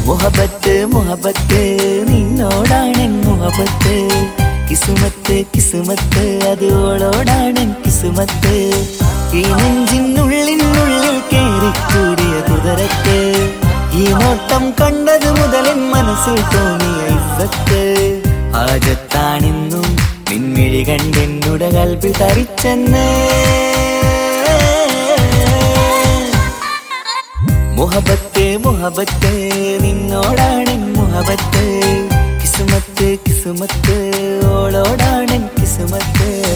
മുഹബത്ത് മുഹബത്ത് നിന്നോടാണ് മുഹബത്ത് കിസുമത്ത് കിസുമത്ത് അത് ഓളോടാണ് കിസുമത്ത് ഈ നെഞ്ചിനുള്ളിനുള്ളിൽ കേറിക്കൂടിയ കുതിരത്ത് ഈ നോട്ടം കണ്ടത് മുതലിൻ മനസ്സിൽ തോന്നിയ ഇഫത്ത് ആജത്താണിന്നും നിൻമിഴി കണ്ടെന്നുടെ കൽപ്പിൽ തരിച്ചെന്ന് മുഹബത്ത് മുഹബത്ത് നിന്നോടാണ് മുഹബത്ത് കിസുമത്ത് കിസുമത്ത് ഓളോടാണ് കിസുമത്ത്